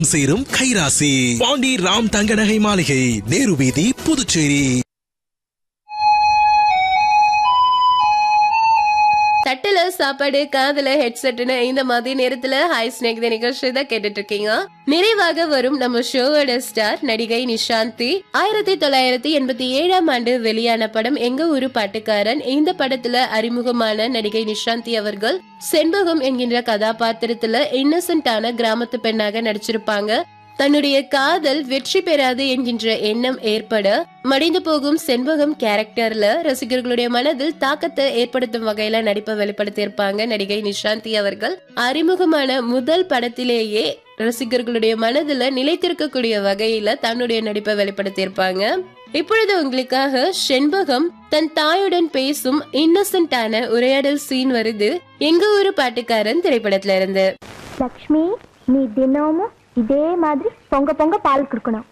சேரும் கைராசி பாண்டி ராம் தங்க நகை மாளிகை நேரு வீதி புதுச்சேரி தட்டுல சாப்பாடு காதுல ஹெட்செட்னு இந்த மாதிரி நேரத்துல ஹாய் ஸ்னேக் நிகழ்ச்சி தான் கேட்டுட்டு இருக்கீங்க நிறைவாக வரும் நம்ம ஷோவோட ஸ்டார் நடிகை நிஷாந்தி ஆயிரத்தி தொள்ளாயிரத்தி எண்பத்தி ஏழாம் ஆண்டு வெளியான படம் எங்க ஊரு பாட்டுக்காரன் இந்த படத்துல அறிமுகமான நடிகை நிஷாந்தி அவர்கள் செண்பகம் என்கின்ற கதாபாத்திரத்துல இன்னசென்டான கிராமத்து பெண்ணாக நடிச்சிருப்பாங்க தன்னுடைய காதல் வெற்றி பெறாது என்கின்ற எண்ணம் ஏற்பட மடிந்து போகும் செண்பகம் கேரக்டர்ல ரசிகர்களுடைய மனதில் தாக்கத்தை ஏற்படுத்தும் வகையில நடிப்பை வெளிப்படுத்தியிருப்பாங்க நடிகை நிஷாந்தி அவர்கள் அறிமுகமான முதல் படத்திலேயே ரசிகர்களுடைய மனதுல நிலைத்திருக்கக்கூடிய வகையில தன்னுடைய நடிப்பை வெளிப்படுத்தியிருப்பாங்க இப்பொழுது உங்களுக்காக செண்பகம் தன் தாயுடன் பேசும் இன்னசென்டான உரையாடல் சீன் வருது எங்க ஊரு பாட்டுக்காரன் திரைப்படத்துல இருந்து லக்ஷ்மி நீ தினமும் இதே மாதிரி பொங்க பொங்க பால் கொடுக்கணும்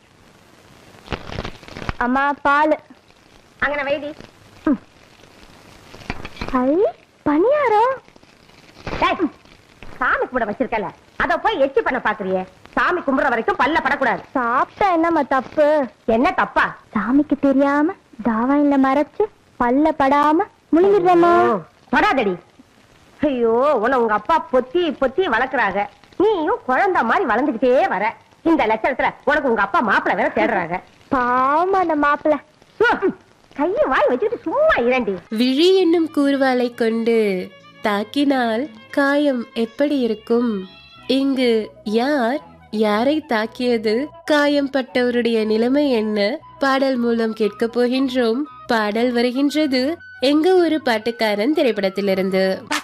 அம்மா பால் அங்கன வைடி ஐ பணியாரம் டேய், சாமி கும்பிட வச்சிருக்கல அத போய் எச்சி பண்ண பாக்குறியே சாமி கும்பிடுற வரைக்கும் பல்ல படக்கூடாது சாப்பிட்டா என்னம்மா தப்பு என்ன தப்பா சாமிக்கு தெரியாம தாவாயில மறைச்சு பல்ல படாம முழுங்கிடுறேம்மா ஓ, தொடாதடி ஐயோ உன்னை உங்க அப்பா பொத்தி பொத்தி வளர்க்கறாங்க நீயும் குழந்தை மாதிரி வளர்ந்துகிட்டே வர இந்த லட்சணத்துல உனக்கு உங்க அப்பா மாப்பிளை வேற தேடுறாங்க பாவமா அந்த மாப்பிள்ள ஹம், கையை வாய் வச்சுட்டு சும்மா இரண்டி விழி என்னும் கூர்வாலை கொண்டு தாக்கினால் காயம் எப்படி இருக்கும் இங்கு யார் யாரை தாக்கியது காயம் பட்டவருடைய நிலைமை என்ன பாடல் மூலம் கேட்க போகின்றோம் பாடல் வருகின்றது எங்க ஒரு பாட்டுக்காரன் திரைப்படத்திலிருந்து